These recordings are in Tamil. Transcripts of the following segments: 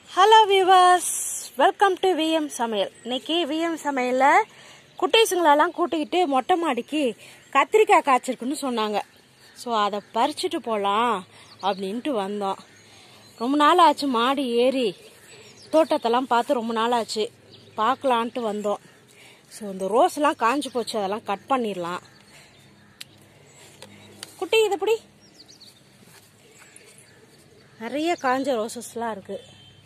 Hello viewers welcome to VM சமையல் இன்னைக்கு விஎம் சமையலில் குட்டீஸுங்களெல்லாம் கூட்டிக்கிட்டு மொட்டை மாடிக்கு கத்திரிக்காய் காய்ச்சிருக்குன்னு சொன்னாங்க ஸோ அதை பறிச்சுட்டு போகலாம் அப்படின்ட்டு வந்தோம் ரொம்ப நாள் ஆச்சு மாடி ஏறி தோட்டத்தெல்லாம் பார்த்து ரொம்ப நாள் ஆச்சு பார்க்கலான்ட்டு வந்தோம் ஸோ இந்த ரோஸ்லாம் காஞ்சு போச்சு அதெல்லாம் கட் பண்ணிடலாம் குட்டி இது எப்படி நிறைய காஞ்ச ரோசஸ்லாம் இருக்குது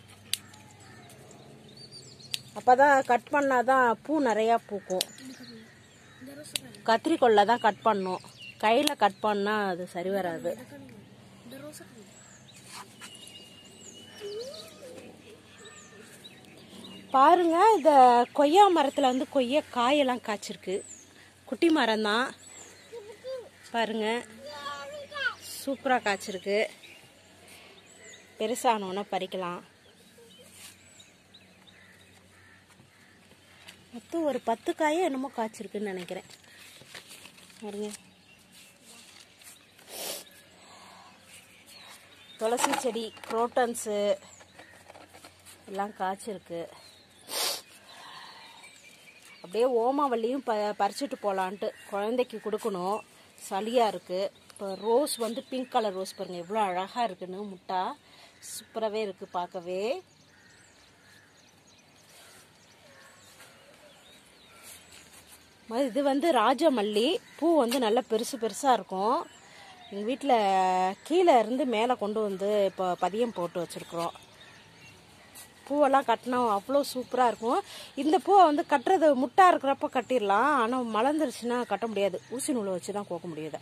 அப்பதான் கட் பண்ணாதான் பூ நிறையா பூக்கும் கத்திரிக்கொல்ல தான் கட் பண்ணும் கையில் கட் பண்ணா அது சரி வராது பாருங்க இந்த கொய்யா மரத்தில் வந்து கொய்யா காயெல்லாம் காய்ச்சிருக்கு குட்டி மரம் தான் பாருங்க சூப்பராக காய்ச்சிருக்கு பெருசானோன்னா பறிக்கலாம் மொத்தம் ஒரு பத்து காயோ என்னமோ காய்ச்சிருக்குன்னு நினைக்கிறேன் பாருங்க துளசி செடி குரோட்டன்ஸு எல்லாம் காய்ச்சிருக்கு அப்படியே ஓமாவல்லியும் ப பறிச்சுட்டு போகலான்ட்டு குழந்தைக்கு கொடுக்கணும் சளியாக இருக்குது இப்போ ரோஸ் வந்து பிங்க் கலர் ரோஸ் பாருங்கள் எவ்வளோ அழகாக இருக்குன்னு முட்டா சூப்பராகவே இருக்குது பார்க்கவே இது வந்து ராஜமல்லி பூ வந்து நல்லா பெருசு பெருசாக இருக்கும் எங்கள் வீட்டில் கீழே இருந்து மேலே கொண்டு வந்து இப்போ பதியம் போட்டு வச்சுருக்குறோம் பூவெல்லாம் கட்டினா அவ்வளோ சூப்பராக இருக்கும் இந்த பூவை வந்து கட்டுறது முட்டா இருக்கிறப்ப கட்டிடலாம் ஆனால் மலர்ந்துருச்சுன்னா கட்ட முடியாது ஊசி நூலை வச்சு தான் கோக்க முடியுது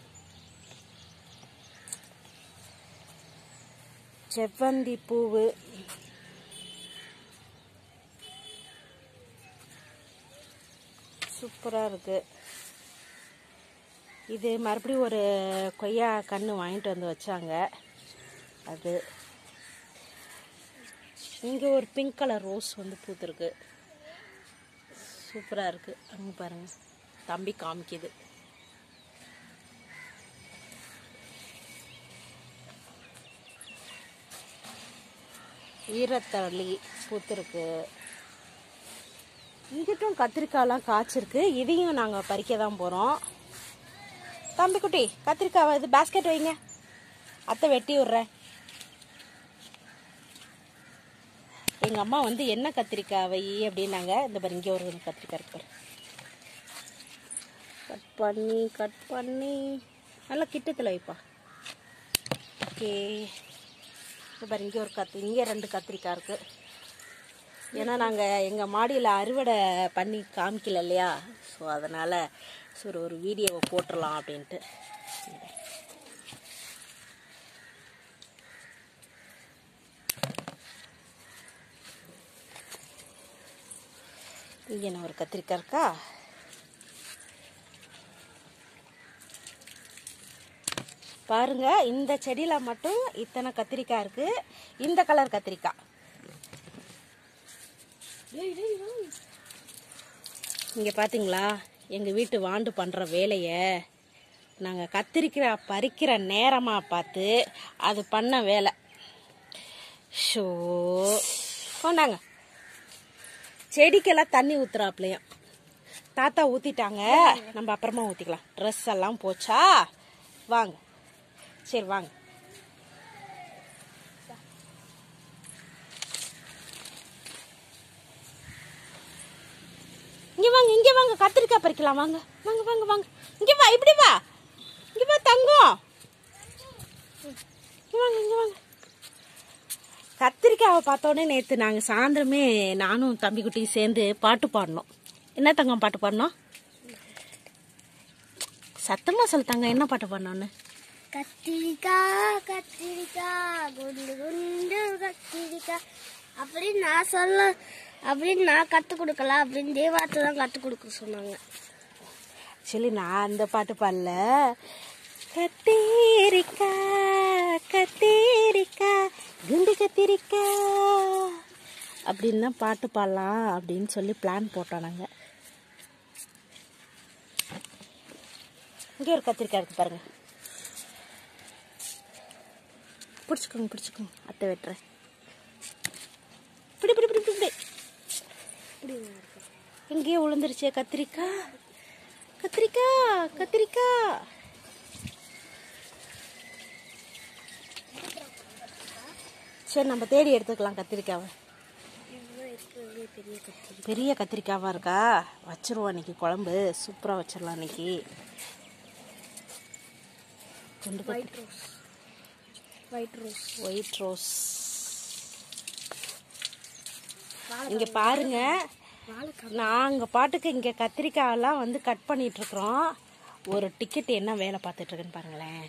செவ்வந்தி பூவு சூப்பராக இருக்குது இது மறுபடியும் ஒரு கொய்யா கன்று வாங்கிட்டு வந்து வச்சாங்க அது இங்கே ஒரு பிங்க் கலர் ரோஸ் வந்து பூத்துருக்கு சூப்பராக இருக்குது அங்கே பாருங்கள் தம்பி காமிக்குது ஈரத்தளி பூத்துருக்கு இங்கிட்டும் கத்திரிக்காயெல்லாம் காய்ச்சிருக்கு இதையும் நாங்கள் பறிக்க தான் போகிறோம் தம்பி குட்டி கத்திரிக்காய் இது பேஸ்கெட் வைங்க அத்தை வெட்டி விட்றேன் எங்கள் அம்மா வந்து என்ன கத்திரிக்காய் வை அப்படின்னாங்க இந்த பாரு இங்கே ஒரு கத்திரிக்காய் இருக்கு பாரு கட் பண்ணி கட் பண்ணி நல்லா கிட்டத்தில் வைப்பா ஓகே இந்த பாரு இங்கே ஒரு கத்திரி இங்கே ரெண்டு கத்திரிக்காய் இருக்குது ஏன்னா நாங்கள் எங்கள் மாடியில் அறுவடை பண்ணி காமிக்கல இல்லையா ஸோ அதனால் சரி ஒரு வீடியோவை போட்டுடலாம் அப்படின்ட்டு இங்கே நான் ஒரு கத்திரிக்காய் இருக்கா பாருங்க இந்த செடியில் மட்டும் இத்தனை கத்திரிக்காய் இருக்கு இந்த கலர் கத்திரிக்காய் இங்கே பார்த்தீங்களா எங்கள் வீட்டு வாண்டு பண்ணுற வேலையை நாங்கள் கத்திரிக்கிற பறிக்கிற நேரமாக பார்த்து அது பண்ண வேலை ஷோ கொண்டாங்க செடிக்கெல்லாம் தண்ணி ஊத்துறாப்லையும் தாத்தா ஊற்றிட்டாங்க நம்ம அப்புறமா ஊற்றிக்கலாம் ட்ரெஸ் எல்லாம் போச்சா வாங்க சரி வாங்க இங்க வாங்க இங்க வாங்க கத்திரிக்காய் பறிக்கலாம் வாங்க வாங்க வாங்க வாங்க இங்க வா இப்படி வா இங்க வா தங்கம் இங்க வாங்க இங்க வாங்க கத்திரிக்காவை பார்த்தோன்னே நேற்று நாங்கள் சாயந்தரமே நானும் தம்பிக்குட்டியும் சேர்ந்து பாட்டு பாடினோம் என்ன தங்கம் பாட்டு பாடினோம் சத்தமாக சொல்லு தங்கம் என்ன பாட்டு பாடினோன்னு கத்திரிக்காய் கத்திரிக்காய் குண்டு குண்டு கத்திரிக்காய் அப்படின்னு நான் சொல்ல அப்படின்னு நான் கற்றுக் கொடுக்கல அப்படின்னு தேவாத்தை தான் கற்றுக் கொடுக்க சொன்னாங்க சரி நான் அந்த பாட்டு பாடல கத்தீரிக்கா கத்தீரிக்கா குண்டு கத்திரிக்கா அப்படின்னு தான் பாட்டு பாடலாம் அப்படின்னு சொல்லி பிளான் போட்டோம் நாங்கள் இங்கே ஒரு கத்திரிக்காய் இருக்கு பாருங்க பிடிச்சிக்கோங்க பிடிச்சிக்கோங்க அத்தை வெட்டுறேன் இங்கேயே விழுந்துருச்சே கத்திரிக்காய் கத்திரிக்காய் கத்திரிக்காய் சரி நம்ம தேடி எடுத்துக்கலாம் கத்திரிக்காவை பெரிய கத்திரி பெரிய கத்திரிக்காவா இருக்கா வச்சிருவோம் இன்னைக்கு குழம்பு சூப்பராக வச்சிடலாம் இன்னைக்கு குண்டு white rose white rose white rose இங்க பாருங்க வாழைக்காய் நாங்க பாட்டுக்கு இங்க கத்திரிக்காயெல்லாம் வந்து கட் பண்ணிட்டு இருக்கிறோம் ஒரு டிக்கெட் என்ன வேலை பார்த்துட்டு இருக்குன்னு பாருங்களேன்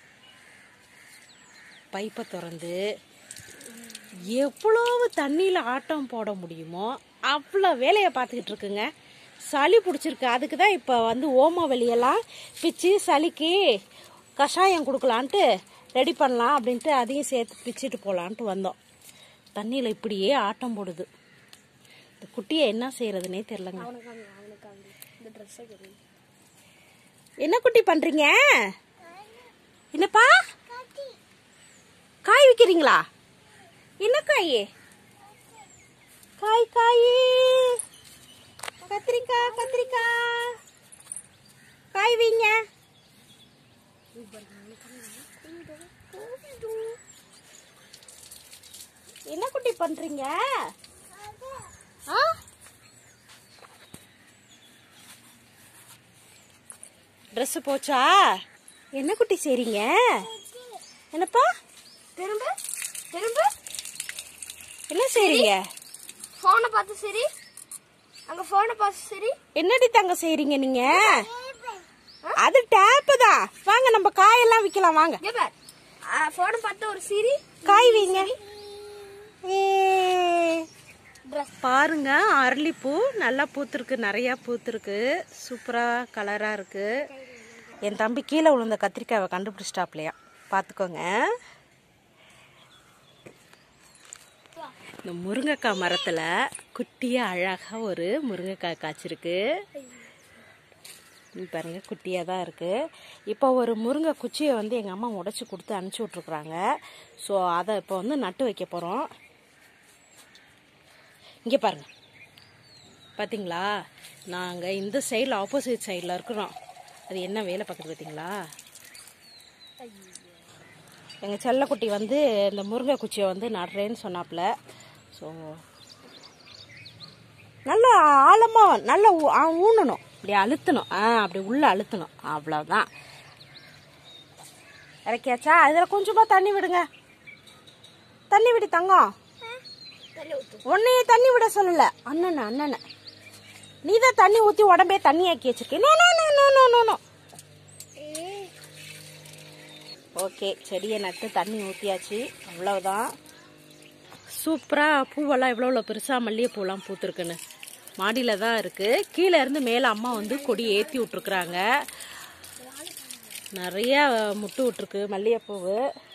பைப்பை திறந்து எவ்வளவு தண்ணியில் ஆட்டம் போட முடியுமோ அவ்வளோ வேலையை பார்த்துக்கிட்டு இருக்குங்க சளி பிடிச்சிருக்கு அதுக்கு தான் இப்போ வந்து ஓம வெளியெல்லாம் பிச்சு சளிக்கு கஷாயம் கொடுக்கலான்ட்டு ரெடி பண்ணலாம் அப்படின்ட்டு அதையும் சேர்த்து பிச்சுட்டு போகலான்ட்டு வந்தோம் தண்ணியில் இப்படியே ஆட்டம் போடுது இந்த குட்டியை என்ன செய்யறதுனே தெரிலங்க அவனுக்காங்க அவனுக்காங்க இந்த ட்ரெஸ்ஸை கிடையாது என்ன குட்டி பண்றீங்க என்னப்பா காய் விற்கிறீங்களா என்ன காய் காய் காய் கத்திரிக்காய் கத்திரிக்காய் காய் வைங்க என்ன குட்டி பண்றீங்க ஆ ட்ரெஸ் போச்சா என்ன குட்டி செய்றீங்க என்னப்பா திரும்ப திரும்ப என்ன செய்றீங்க ஃபோனை பார்த்து சரி அங்க ஃபோனை பார்த்து சரி என்னடி தங்க செய்றீங்க நீங்க அது டேப்பு தான் வாங்க நம்ம காயெல்லாம் விற்கலாம் வாங்க இங்க பார் ஃபோனை பார்த்து ஒரு சிரி காய் வைங்க ஏ. ட்ரெஸ் பாருங்க அரளிப்பூ நல்லா பூத்திருக்கு நிறைய பூத்திருக்கு சூப்பரா கலரா இருக்கு என் தம்பி கீழே விழுந்த கத்திரிக்காவை கண்டுபிடிச்சிட்டாப்லையா பார்த்துக்கோங்க இந்த முருங்கைக்காய் மரத்தில் குட்டியாக அழகாக ஒரு முருங்கைக்காய் காய்ச்சிருக்கு இங்க பாருங்க குட்டியாக தான் இருக்குது இப்போ ஒரு முருங்கை குச்சியை வந்து எங்கள் அம்மா உடச்சி கொடுத்து அனுப்பிச்சி விட்ருக்குறாங்க ஸோ அதை இப்போ வந்து நட்டு வைக்க போகிறோம் இங்கே பாருங்க பார்த்தீங்களா நாங்கள் இந்த சைடில் ஆப்போசிட் சைடில் இருக்கிறோம் அது என்ன வேலை பார்க்குறது பார்த்தீங்களா எங்கள் செல்லக்குட்டி வந்து இந்த முருங்கை குச்சியை வந்து நடுறேன்னு சொன்னாப்புல ஸோ நல்லா ஆழமாக நல்லா ஊ- ஆ, ஊனணும் இப்படி அழுத்தணும் ஆ அப்படி உள்ளே அழுத்தணும் அவ்வளோதான் இறக்கியாச்சா அதில் கொஞ்சமாக தண்ணி விடுங்க தண்ணி விடு தங்கம் தண்ணி ஊத்து உன்னையே தண்ணி விட சொல்லல அண்ணனை அண்ணனை நீ தான் தண்ணி ஊற்றி உடம்பே தண்ணி ஆக்கி வச்சிருக்கேன் no no no no no no no okay செடியை நட்டு தண்ணி ஊற்றியாச்சு அவ்வளவுதான் சூப்பராக பூவெல்லாம் எவ்வளோ எவ்வளோ பெருசாக மல்லிகைப்பூலாம் பூத்துருக்குன்னு மாடியில் தான் இருக்குது கீழே இருந்து மேலே அம்மா வந்து கொடி ஏற்றி விட்ருக்குறாங்க நிறைய முட்டு விட்ருக்கு மல்லிகைப்பூவு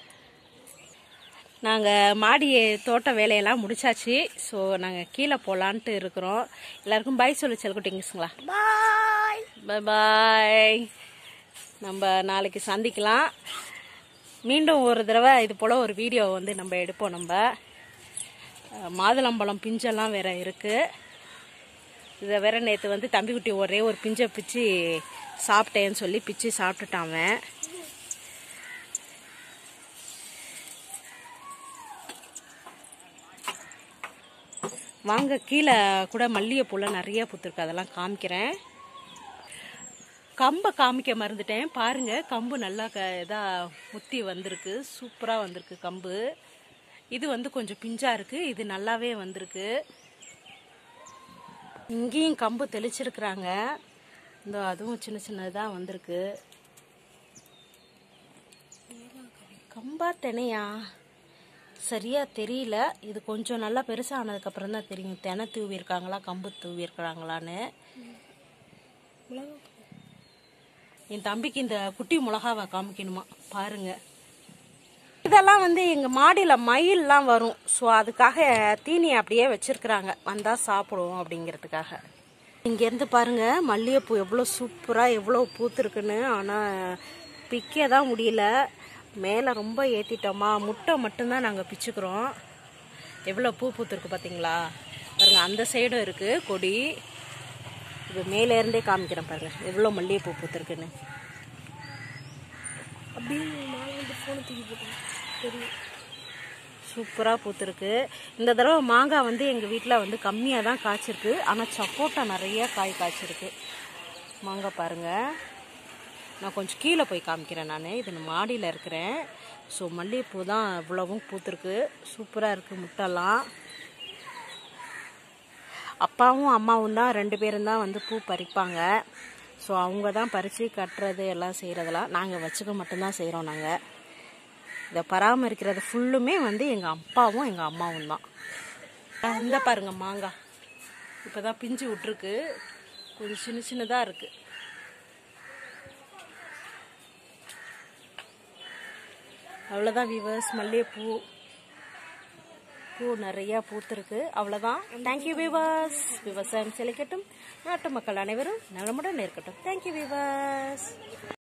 நாங்கள் மாடி தோட்ட வேலையெல்லாம் முடிச்சாச்சு ஸோ நாங்கள் கீழே போகலான்ட்டு இருக்கிறோம் எல்லாருக்கும் பை சொல்லி செல்குட்டிங்கஸுங்களா பாய் பை பாய் நம்ம நாளைக்கு சந்திக்கலாம் மீண்டும் ஒரு தடவை இது போல் ஒரு வீடியோ வந்து நம்ம எடுப்போம் நம்ம அஹ், மாதுளம்பழம் பிஞ்செல்லாம் வேற இருக்குது இதை வேற நேற்று வந்து தம்பிக்குட்டி ஒரே ஒரு பிஞ்சை பிச்சு சாப்பிட்டேன்னு சொல்லி பிச்சு சாப்பிட்டுட்டான் அவன் வாங்க கீழே கூட மல்லிகைப்பூலாம் நிறைய பூத்துருக்கு அதெல்லாம் காமிக்கிறேன் கம்பை காமிக்க மறந்துட்டேன் பாருங்க கம்பு நல்லா க இதா முத்தி வந்திருக்கு சூப்பராக வந்திருக்கு கம்பு இது வந்து கொஞ்சம் பிஞ்சா இருக்கு இது நல்லாவே வந்திருக்கு இங்கேயும் கம்பு தெளிச்சிருக்கிறாங்க இந்த அதுவும் சின்ன சின்னதாக வந்திருக்கு கம்பா தினையா சரியா தெரியல இது கொஞ்சம் நல்லா பெருசானதுக்கு அப்புறம் தான் தெரியும் தினை தூவி இருக்காங்களா கம்பு தூவி இருக்கிறாங்களான்னு என் தம்பிக்கு இந்த குட்டி மிளகாவை காமிக்கணுமா பாருங்க இதெல்லாம் வந்து எங்க மாடியில மயில்லாம் வரும் ஸோ அதுக்காக தீனி அப்படியே வச்சிருக்கிறாங்க வந்தா சாப்பிடுவோம் அப்படிங்கிறதுக்காக இங்க இருந்து பாருங்க மல்லிகைப்பூ எவ்வளோ சூப்பரா எவ்வளோ பூத்துருக்குன்னு ஆனா பிக்க தான் முடியல மேலே ரொம்ப ஏத்திட்டோமா முட்டை மட்டும்தான் நாங்கள் பிச்சுக்கிறோம் எவ்வளோ பூ பூத்துருக்கு பார்த்தீங்களா பாருங்க அந்த சைடும் இருக்கு கொடி இப்போ மேலே இருந்தே காமிக்கிறேன் பாருங்க எவ்வளோ மல்லிகைப்பூ பூத்திருக்குன்னு அப்படியே மேலே வந்து ஃபோனை தூக்கி போட்டேன் தெரியும் சூப்பராக பூத்திருக்கு இந்த தடவை மாங்காய் வந்து எங்கள் வீட்டில் வந்து கம்மியாக தான் காய்ச்சிருக்கு ஆனால் சப்போட்டா நிறைய காய் காய்ச்சிருக்கு மாங்காய் பாருங்கள் நான் கொஞ்சம் கீழே போய் காமிக்கிறேன் நான் இது நான் மாடியில் இருக்கிறேன் ஸோ மல்லிகைப்பூ தான் இவ்வளவும் பூத்திருக்கு சூப்பராக இருக்குது முட்டெல்லாம் அப்பாவும் அம்மாவும் தான் ரெண்டு பேரும் தான் வந்து பூ பறிப்பாங்க ஸோ அவங்க தான் பறித்து கட்டுறது எல்லாம் செய்கிறதெல்லாம் நாங்கள் வச்சுக்க மட்டும்தான் செய்கிறோம் நாங்கள் இதை பராமரிக்கிறது ஃபுல்லுமே வந்து எங்கள் அப்பாவும் எங்கள் அம்மாவும் தான் இந்த பாருங்க மாங்காய் இப்போ தான் பிஞ்சு விட்ருக்கு கொஞ்சம் சின்ன சின்னதாக இருக்குது அவ்வளோதான் விவர்ஸ் மல்லிகைப்பூ பூ நிறையா பூத்திருக்கு அவ்வளோதான் தேங்க்யூ விவர்ஸ் விவசாயம் செழிக்கட்டும் நாட்டு மக்கள் அனைவரும் நலமுடன் இருக்கட்டும் தேங்க்யூ விவர்ஸ்